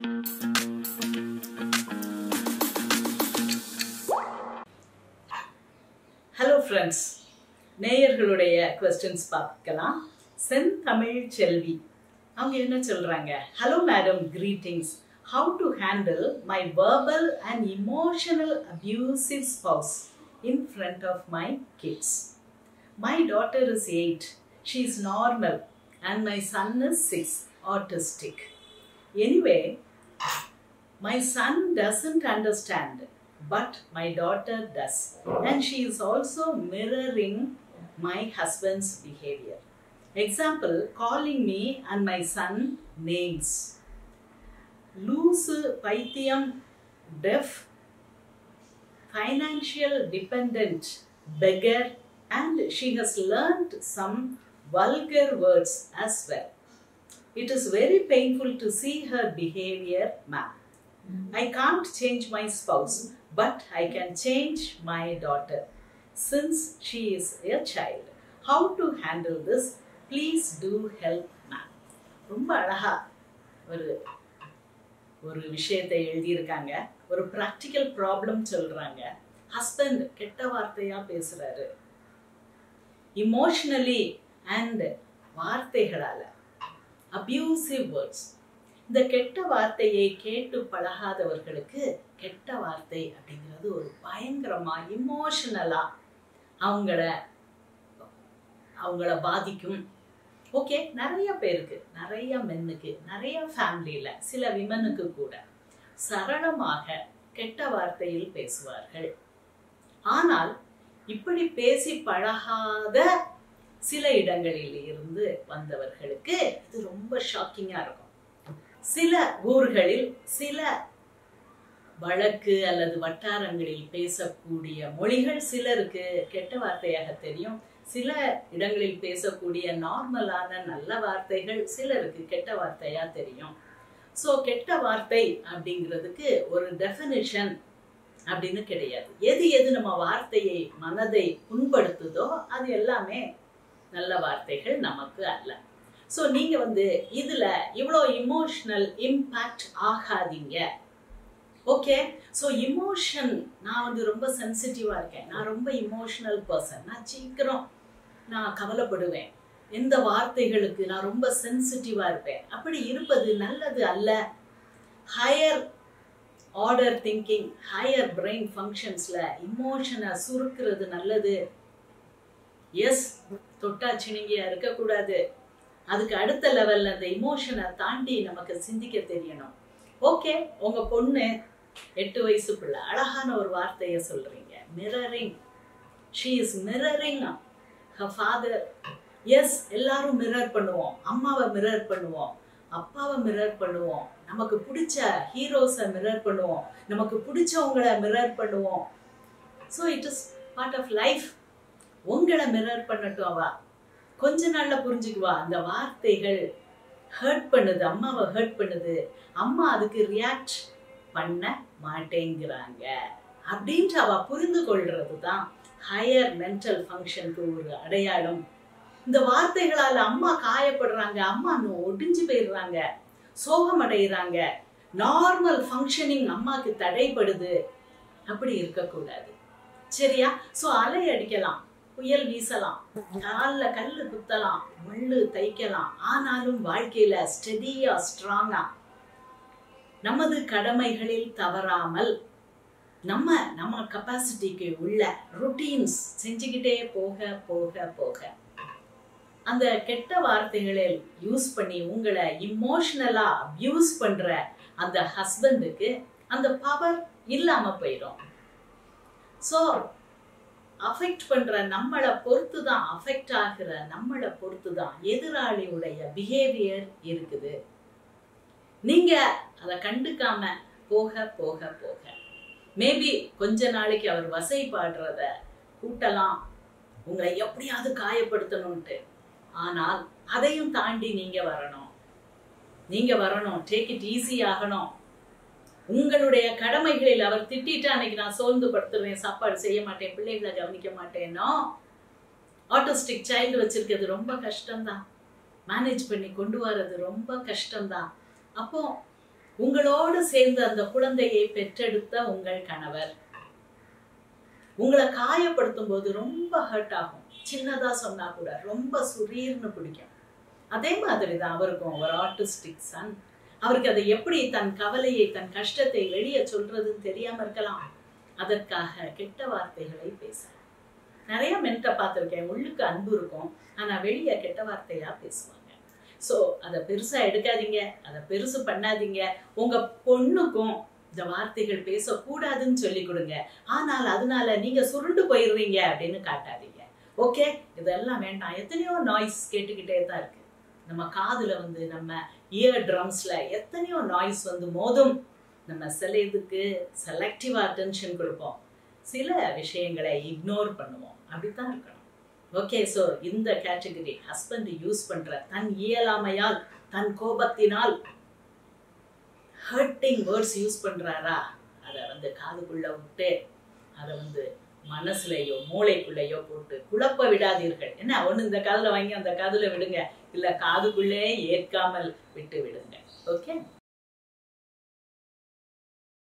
Hello friends நேயர்களுடைய questions பார்க்கலாம் செந்தமிழ் செல்வி அவங்க என்ன சொல்றாங்க hello madam greetings how to handle my verbal and emotional abusive spouse in front of my kids my daughter is eight she is normal and my son is six autistic anyway My son doesn't understand, but my daughter does. And she is also mirroring my husband's behavior. Example calling me and my son names. Loose, paitiyam, deaf, financial dependent, beggar, and she has learned some vulgar words as well. It is very painful to see her behavior, ma'am. I can't change my spouse, but I can change my daughter since she is a child. How to handle this? Please do help, ma'am. ரொம்ப அழகா ஒரு ஒரு விஷயத்தை எழுதியிருக்காங்க ஒரு practical problem சொல்றாங்க husband கெட்ட வார்த்தையா பேசுறாரு இமோஷனலி அண்ட் வார்த்தைகளால அபியூசிவ் வேர்ட்ஸ் இந்த கெட்ட வார்த்தையை கேட்டு பழகாதவர்களுக்கு கெட்ட வார்த்தை அப்படிங்கிறது ஒரு பயங்கரமா இமோஷனலா அவங்கள அவங்கள பாதிக்கும் ஓகே நிறைய பேருக்கு நிறைய மென்னுக்கு நிறைய ஃபேமிலியில சில விமனுக்கு கூட சரளமாக கெட்ட வார்த்தையில் பேசுவார்கள் ஆனால் இப்படி பேசி பழகாத சில இடங்களில் இருந்து வந்தவர்களுக்கு இது ரொம்ப ஷாக்கிங்கா இருக்கும் சில ஊர்களில் சில வழக்கு அல்லது வட்டாரங்களில் பேசக்கூடிய மொழிகள் சிலருக்கு கெட்ட வார்த்தையாக தெரியும் சில இடங்களில் பேசக்கூடிய நார்மலான நல்ல வார்த்தைகள் சிலருக்கு கெட்ட வார்த்தையா தெரியும் ஸோ கெட்ட வார்த்தை அப்படிங்கிறதுக்கு ஒரு டெஃபினிஷன் அப்படின்னு கிடையாது எது எது நம்ம வார்த்தையை மனதை புண்படுத்துதோ அது எல்லாமே நல்ல வார்த்தைகள் நமக்கு அல்ல ஸோ நீங்க வந்து இதுல இவ்வளோ இமோஷனல் இம்பேக்ட் ஆகாதீங்க ஓகே ஸோ இமோஷன் நான் வந்து ரொம்ப சென்சிட்டிவா இருக்கேன் நான் ரொம்ப இமோஷனல் பர்சன் நான் சீக்கிரம் நான் கவலைப்படுவேன் எந்த வார்த்தைகளுக்கு நான் ரொம்ப சென்சிட்டிவா இருப்பேன் அப்படி இருப்பது நல்லது அல்ல higher order thinking higher brain ஃபங்க்ஷன்ஸ்ல இமோஷனை சுருக்கிறது நல்லது எஸ் தொட்டா சினிங்கியா இருக்கக்கூடாது அதுக்கு அடுத்த லெவல்ல அந்த இமோஷனை தாண்டி நமக்கு சிந்திக்க தெரியணும் ஓகே உங்க பொண்ணு எட்டு வயசு பிள்ளை அழகான ஒரு வார்த்தைய சொல்றீங்க mirroring she is mirroring her father yes எல்லாரும் மிரர் பண்ணுவோம் அம்மாவை மிரர் பண்ணுவோம் அப்பாவை மிரர் பண்ணுவோம் நமக்கு பிடிச்ச ஹீரோஸை மிரர் பண்ணுவோம் நமக்கு பிடிச்சவங்களை மிரர் பண்ணுவோம் so it is part of life உங்களை மிரர் பண்ணட்டும் அவ கொஞ்ச நாள்ல புரிஞ்சுக்குவா அந்த வார்த்தைகள் ஹர்ட் பண்ணுது அம்மாவை ஹர்ட் பண்ணுது அம்மா அதுக்கு ரியாக்ட் பண்ண மாட்டேங்கிறாங்க அப்படின்ட்டு அவ புரிந்து கொள்றது தான் ஹையர் மென்டல் ஃபங்க்ஷனுக்கு ஒரு அடையாளம் இந்த வார்த்தைகளால அம்மா காயப்படுறாங்க அம்மா ஒடிஞ்சு போயிடுறாங்க சோகம் அடைகிறாங்க நார்மல் ஃபங்க்ஷனிங் அம்மாக்கு தடைப்படுது அப்படி இருக்கக்கூடாது சரியா ஸோ அலை அடிக்கலாம் புயல் வீசலாம் காலில் கல்லு குத்தலாம் முள்ளு தைக்கலாம் ஆனாலும் வாழ்க்கையில ஸ்டெடியா ஸ்ட்ராங்கா நமது கடமைகளில் தவறாமல் நம்ம நம்ம கெப்பாசிட்டிக்கு உள்ள ருட்டீன்ஸ் செஞ்சுக்கிட்டே போக போக போக அந்த கெட்ட வார்த்தைகளை யூஸ் பண்ணி உங்களை இமோஷனலா அபியூஸ் பண்ற அந்த ஹஸ்பண்டுக்கு அந்த பவர் இல்லாம போயிடும் ஸோ அஃபெக்ட் பண்ற நம்மளை பொறுத்து தான் அஃபெக்ட் ஆகிற நம்மளை பொறுத்து தான் எதிராளியுடைய பிஹேவியர் இருக்குது நீங்க அதை கண்டுக்காம போக போக போக மேபி கொஞ்ச நாளைக்கு அவர் வசை பாடுறத கூட்டலாம் உங்களை எப்படியாவது காயப்படுத்தணும்ட்டு ஆனால் அதையும் தாண்டி நீங்க வரணும் நீங்க வரணும் டேக் இட் ஈஸி ஆகணும் உங்களுடைய கடமைகளில் அவர் திட்டிட்டு அன்னைக்கு நான் சோர்ந்து படுத்துருவேன் சாப்பாடு செய்ய மாட்டேன் பிள்ளைகளை கவனிக்க மாட்டேனோ ஆட்டோஸ்டிக் சைல்டு வச்சிருக்கிறது ரொம்ப கஷ்டம்தான் மேனேஜ் பண்ணி கொண்டு வர்றது ரொம்ப கஷ்டம்தான் அப்போ உங்களோடு சேர்ந்து அந்த குழந்தையை பெற்றெடுத்த உங்கள் கணவர் உங்களை காயப்படுத்தும் போது ரொம்ப ஹர்ட் ஆகும் சின்னதா சொன்னா கூட ரொம்ப சுரீர்னு பிடிக்கும் அதே மாதிரி தான் அவருக்கும் ஒரு ஆர்டிஸ்டிக் சன் அவருக்கு அதை எப்படி தன் கவலையை தன் கஷ்டத்தை வெளியே சொல்றதுன்னு தெரியாம இருக்கலாம் அதற்காக கெட்ட வார்த்தைகளை பேசலாம் நிறைய மென்ட்ட பார்த்துருக்கேன் உள்ளுக்கு அன்பு இருக்கும் ஆனா வெளியே கெட்ட வார்த்தையா பேசுவாங்க ஸோ அதை பெருசா எடுக்காதீங்க அதை பெருசு பண்ணாதீங்க உங்க பொண்ணுக்கும் இந்த வார்த்தைகள் பேசக்கூடாதுன்னு சொல்லி கொடுங்க ஆனால் அதனால நீங்க சுருண்டு போயிடுறீங்க அப்படின்னு காட்டாதீங்க ஓகே இதெல்லாம் வேண்டாம் எத்தனையோ நாய்ஸ் கேட்டுக்கிட்டே தான் இருக்கு நம்ம காதுல வந்து நம்ம இயர் ட்ரம்ஸ்ல எத்தனையோ நாய்ஸ் வந்து மோதும் நம்ம சில இதுக்கு செலக்டிவ் அட்டென்ஷன் கொடுப்போம் சில விஷயங்களை இக்னோர் பண்ணுவோம் அப்படித்தான் இருக்கணும் ஓகே ஸோ இந்த கேட்டகரி ஹஸ்பண்ட் யூஸ் பண்ற தன் இயலாமையால் தன் கோபத்தினால் ஹர்ட்டிங் வேர்ட்ஸ் யூஸ் பண்றாரா அதை வந்து காதுக்குள்ள விட்டு அதை வந்து மனசுலயோ மூளைக்குள்ளேயோ போட்டு குழப்ப விடாதீர்கள் என்ன ஒண்ணு இந்த காதுல வாங்கி அந்த காதுல விடுங்க இல்ல காதுக்குள்ளே ஏற்காமல் விட்டு விடுங்க ஓகே